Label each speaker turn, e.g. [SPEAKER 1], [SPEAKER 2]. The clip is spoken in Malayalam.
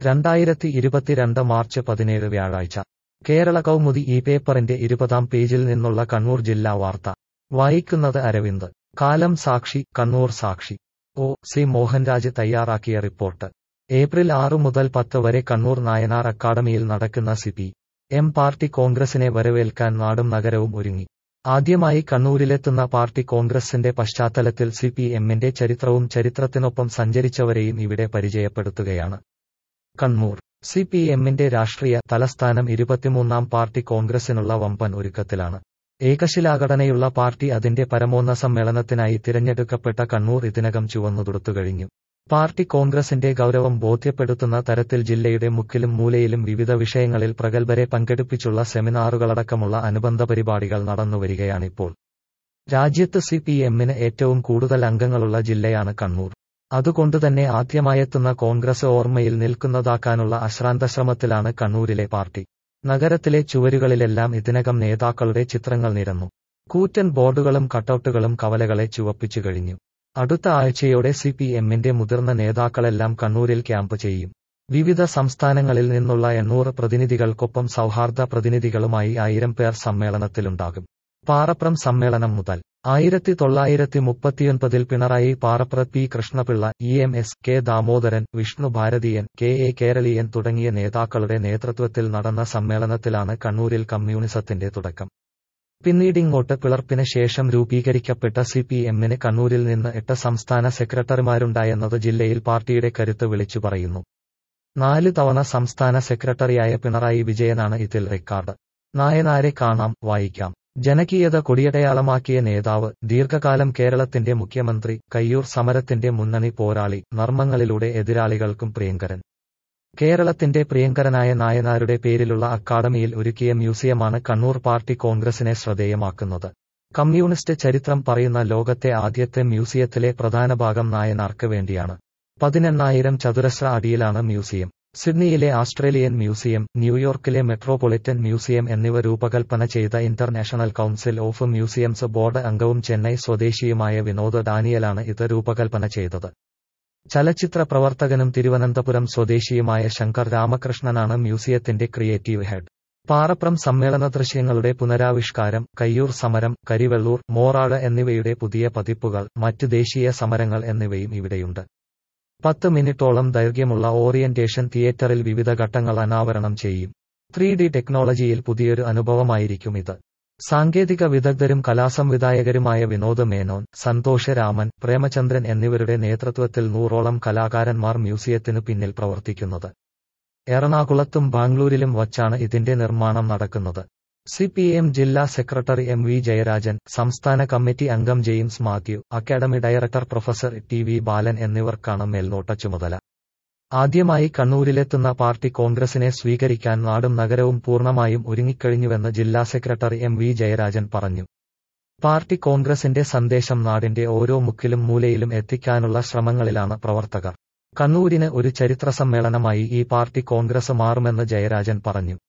[SPEAKER 1] രണ്ടായിരത്തി ഇരുപത്തിരണ്ട് മാർച്ച് പതിനേഴ് വ്യാഴാഴ്ച കേരള കൗമുദി ഈ പേപ്പറിന്റെ ഇരുപതാം പേജിൽ നിന്നുള്ള കണ്ണൂർ ജില്ലാ വാർത്ത വായിക്കുന്നത് അരവിന്ദ് കാലം സാക്ഷി കണ്ണൂർ സാക്ഷി ഒ സി മോഹൻരാജ് തയ്യാറാക്കിയ റിപ്പോർട്ട് ഏപ്രിൽ ആറു മുതൽ പത്ത് വരെ കണ്ണൂർ നായനാർ അക്കാദമിയിൽ നടക്കുന്ന സി പി എം പാർട്ടി കോൺഗ്രസിനെ വരവേൽക്കാൻ നാടും നഗരവും ഒരുങ്ങി ആദ്യമായി കണ്ണൂരിലെത്തുന്ന പാർട്ടി കോൺഗ്രസിന്റെ പശ്ചാത്തലത്തിൽ സി പി എമ്മിന്റെ ചരിത്രവും ചരിത്രത്തിനൊപ്പം സഞ്ചരിച്ചവരെയും ഇവിടെ പരിചയപ്പെടുത്തുകയാണ് കണ്ണൂർ സി പി എമ്മിന്റെ രാഷ്ട്രീയ തലസ്ഥാനം ഇരുപത്തിമൂന്നാം പാർട്ടി കോൺഗ്രസിനുള്ള വമ്പൻ ഒരുക്കത്തിലാണ് ഏകശിലാഘടനയുള്ള പാർട്ടി അതിന്റെ പരമോന്ന സമ്മേളനത്തിനായി തിരഞ്ഞെടുക്കപ്പെട്ട കണ്ണൂർ ഇതിനകം ചുവന്നു കഴിഞ്ഞു പാർട്ടി കോൺഗ്രസിന്റെ ഗൗരവം ബോധ്യപ്പെടുത്തുന്ന തരത്തിൽ ജില്ലയുടെ മുക്കിലും മൂലയിലും വിവിധ വിഷയങ്ങളിൽ പ്രഗത്ഭരെ പങ്കെടുപ്പിച്ചുള്ള സെമിനാറുകളടക്കമുള്ള അനുബന്ധ പരിപാടികൾ നടന്നുവരികയാണിപ്പോൾ രാജ്യത്ത് സി പി എമ്മിന് ഏറ്റവും കൂടുതൽ അംഗങ്ങളുള്ള ജില്ലയാണ് കണ്ണൂർ അതുകൊണ്ടുതന്നെ ആദ്യമായെത്തുന്ന കോൺഗ്രസ് ഓർമ്മയിൽ നിൽക്കുന്നതാക്കാനുള്ള അശ്രാന്ത ശ്രമത്തിലാണ് കണ്ണൂരിലെ പാർട്ടി നഗരത്തിലെ ചുവരുകളിലെല്ലാം ഇതിനകം നേതാക്കളുടെ ചിത്രങ്ങൾ നിരന്നു കൂറ്റൻ ബോർഡുകളും കട്ടൌട്ടുകളും കവലകളെ ചുവപ്പിച്ചു കഴിഞ്ഞു അടുത്ത ആഴ്ചയോടെ സി പി എമ്മിന്റെ മുതിർന്ന നേതാക്കളെല്ലാം കണ്ണൂരിൽ ക്യാമ്പ് ചെയ്യും വിവിധ സംസ്ഥാനങ്ങളിൽ നിന്നുള്ള എണ്ണൂറ് പ്രതിനിധികൾക്കൊപ്പം സൗഹാർദ്ദ പ്രതിനിധികളുമായി ആയിരം പേർ സമ്മേളനത്തിലുണ്ടാകും പാറപ്രം സമ്മേളനം മുതൽ ആയിരത്തി തൊള്ളായിരത്തി മുപ്പത്തിയൊൻപതിൽ Pinarayi Parapra P Krishnapillai E M S K Damodaran Vishnu Bharatiyan K A Keraliyan തുടങ്ങിയ നേതാക്കളുടെ നേതൃത്വത്തിൽ നടന്ന സമ്മേളനത്തിലാണ് കണ്ണൂരിൽ കമ്മ്യൂണിസത്തിന്റെ തുടക്കം പിന്നീടിങ്ങോട്ട് പിളർപ്പിന് ശേഷം രൂപീകരിക്കപ്പെട്ട സി പി എമ്മിന് കണ്ണൂരിൽ നിന്ന് എട്ട് സംസ്ഥാന സെക്രട്ടറിമാരുണ്ടായെന്നത് ജില്ലയിൽ പാർട്ടിയുടെ കരുത്ത് വിളിച്ചു പറയുന്നു നാല് തവണ സംസ്ഥാന സെക്രട്ടറിയായ പിണറായി വിജയനാണ് ഇതിൽ റെക്കോർഡ് നായനാരെ കാണാം വായിക്കാം ജനകീയത കൊടിയടയാളമാക്കിയ നേതാവ് ദീർഘകാലം കേരളത്തിന്റെ മുഖ്യമന്ത്രി കയ്യൂർ സമരത്തിന്റെ മുന്നണി പോരാളി നർമ്മങ്ങളിലൂടെ എതിരാളികൾക്കും പ്രിയങ്കരൻ കേരളത്തിന്റെ പ്രിയങ്കരനായ നായനാരുടെ പേരിലുള്ള അക്കാദമിയിൽ ഒരുക്കിയ മ്യൂസിയമാണ് കണ്ണൂർ പാർട്ടി കോൺഗ്രസിനെ ശ്രദ്ധേയമാക്കുന്നത് കമ്മ്യൂണിസ്റ്റ് ചരിത്രം പറയുന്ന ലോകത്തെ ആദ്യത്തെ മ്യൂസിയത്തിലെ പ്രധാന ഭാഗം നായനാർക്ക് വേണ്ടിയാണ് പതിനെണ്ണായിരം ചതുരശ്ര അടിയിലാണ് മ്യൂസിയം സിഡ്നിയിലെ ആസ്ട്രേലിയൻ മ്യൂസിയം ന്യൂയോർക്കിലെ മെട്രോപൊളിറ്റൻ മ്യൂസിയം എന്നിവ രൂപകൽപ്പന ചെയ്ത international council of museums board അംഗവും ചെന്നൈ സ്വദേശിയുമായ വിനോദ് ഡാനിയലാണ് ഇത് രൂപകൽപ്പന ചെയ്തത് ചലച്ചിത്ര പ്രവർത്തകനും തിരുവനന്തപുരം സ്വദേശിയുമായ ശങ്കർ രാമകൃഷ്ണനാണ് മ്യൂസിയത്തിന്റെ ക്രിയേറ്റീവ് ഹെഡ് പാറപ്രം സമ്മേളന ദൃശ്യങ്ങളുടെ പുനരാവിഷ്കാരം കയ്യൂർ സമരം കരിവെള്ളൂർ മോറാട് എന്നിവയുടെ പുതിയ പതിപ്പുകൾ മറ്റ് ദേശീയ സമരങ്ങൾ എന്നിവയും ഇവിടെയുണ്ട് പത്ത് മിനിറ്റോളം ദൈർഘ്യമുള്ള ഓറിയന്റേഷൻ തിയേറ്ററിൽ വിവിധ ഘട്ടങ്ങൾ അനാവരണം ചെയ്യും ത്രീ ഡി ടെക്നോളജിയിൽ പുതിയൊരു അനുഭവമായിരിക്കും ഇത് സാങ്കേതിക വിദഗ്ധരും കലാസംവിധായകരുമായ വിനോദ് മേനോൻ സന്തോഷ് രാമൻ പ്രേമചന്ദ്രൻ എന്നിവരുടെ നേതൃത്വത്തിൽ നൂറോളം കലാകാരന്മാർ മ്യൂസിയത്തിനു പിന്നിൽ പ്രവർത്തിക്കുന്നത് എറണാകുളത്തും ബാംഗ്ലൂരിലും വച്ചാണ് ഇതിന്റെ നിർമ്മാണം നടക്കുന്നത് സി പി എം ജില്ലാ സെക്രട്ടറി എം വി ജയരാജൻ സംസ്ഥാന കമ്മിറ്റി അംഗം James Mathew academy director professor T V Balan എന്നിവർക്കാണ് മേൽനോട്ട ചുമതല ആദ്യമായി കണ്ണൂരിലെത്തുന്ന പാർട്ടി കോൺഗ്രസിനെ സ്വീകരിക്കാൻ നാടും നഗരവും പൂർണ്ണമായും ഒരുങ്ങിക്കഴിഞ്ഞുവെന്ന് ജില്ലാ സെക്രട്ടറി എം വി ജയരാജൻ പറഞ്ഞു പാർട്ടി കോൺഗ്രസിന്റെ സന്ദേശം നാടിന്റെ ഓരോ മുക്കിലും മൂലയിലും എത്തിക്കാനുള്ള ശ്രമങ്ങളിലാണ് പ്രവർത്തകർ കണ്ണൂരിന് ഒരു ചരിത്ര സമ്മേളനമായി ഈ പാർട്ടി കോൺഗ്രസ് മാറുമെന്ന് ജയരാജൻ പറഞ്ഞു